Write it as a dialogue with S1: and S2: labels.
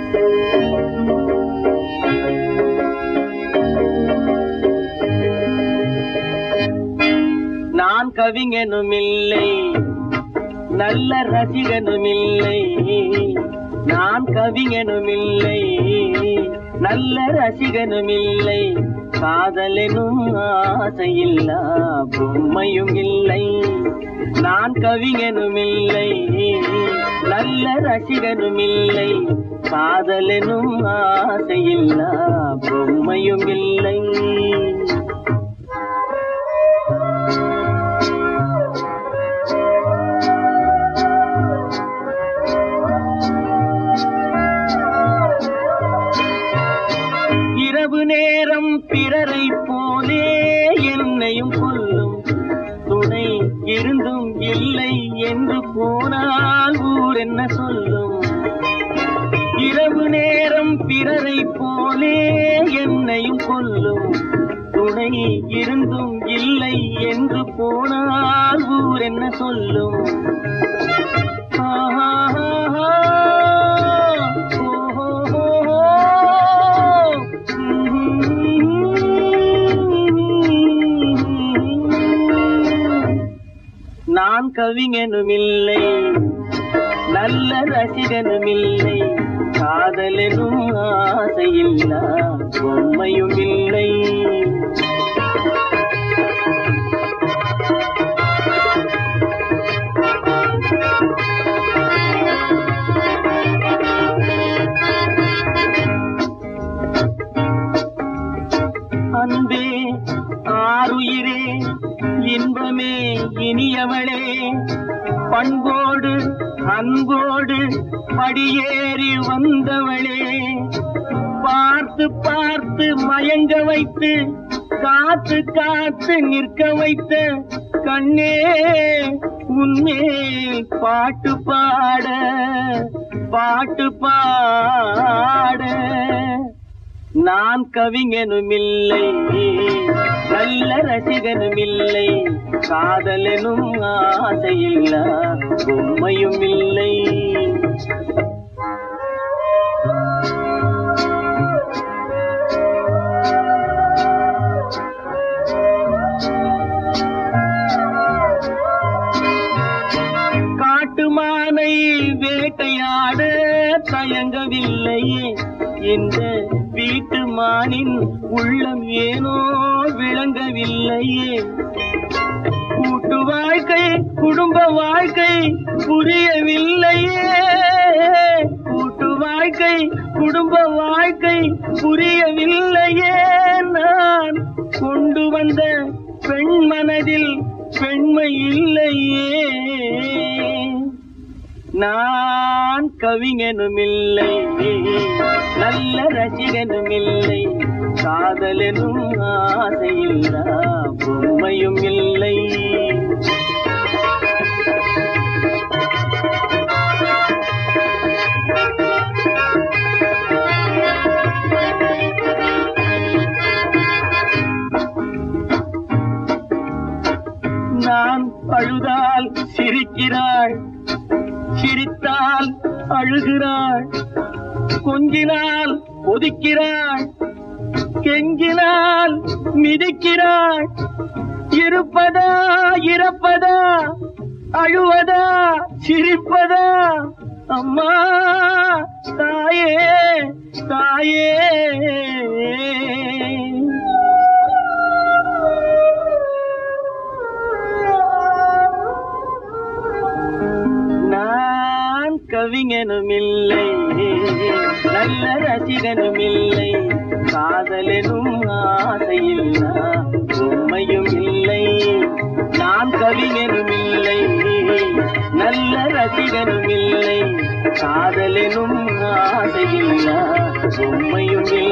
S1: நான் கவிஞனும் இல்லை நல்ல ரசிகனும் இல்லை நான் கவிஞனும் இல்லை நல்ல ரசிகனும் இல்லை காதலெனும் ஆசையில்லா பொம்மையும் இல்லை நான் கவிஞனும் இல்லை நல்ல ரசிகனும் இல்லை காதலெனும் ஆசையில்லா பொம்மையும் இல்லை இரவு நேரம் பிறரை போலே என்னையும் கொல்லும் துணை இருந்தும் இல்லை என்று போனால் ஊர் என்ன சொல்லும் இரவு நேரம் பிறரை போலே என்னையும் கொல்லும் துணை இருந்தும் இல்லை என்று போனால் ஊர் என்ன சொல்லும் ஆஹா நான் கவிஞனும் இல்லை நல்ல ரசிகனும் இல்லை காதலெனும் ஆசையில்லா பொம்மையும் இல்லை அன்பே ஆறுயிரே இன்பமே இனியவளே பண்போடு அன்போடு படியேறி வந்தவளே பார்த்து பார்த்து மயங்க வைத்து காத்து காத்து நிற்க வைத்த கண்ணே உன்மேல் பாட்டு பாட பாட்டு பாட நான் கவிஞனும் இல்லை நல்ல ரசிகனும் இல்லை காதலனும் ஆசையில்லா பொம்மையும் இல்லை காட்டுமானை வேட்டையாட தயங்கவில்லையே இந்த வீட்டு மானின் உள்ளம் ஏனோ விளங்கவில்லையே கூட்டு வாழ்க்கை குடும்ப வாழ்க்கை புரியவில்லையே கூட்டு வாழ்க்கை குடும்ப வாழ்க்கை புரியவில்லையே நான் கொண்டு வந்த பெண் மனதில் பெண்மை இல்லையே நான் கவிஞனும் இல்லை நல்ல ரசிகனும் இல்லை காதலனும் ஆசையில்லா பொம்மையும் இல்லை நான் அழுதால் சிரிக்கிறாள் சிரித்தால் அழுகிறாள் கொஞ்சினால் ஒதுக்கிறாள் கெஞ்சினால் மிதிக்கிறாள் இருப்பதா இறப்பதா அழுவதா சிரிப்பதா அம்மா தாயே தாயே நான் கவிஞனும் இல்லை நல்ல ரசிகனும் இல்லை காதலெனும் ஆசையில்லா உண்மையும் இல்லை நான் கவிஞனும் இல்லை நல்ல ரசிகனும் இல்லை காதலெனும் ஆசையில்லா உண்மையும் இல்லை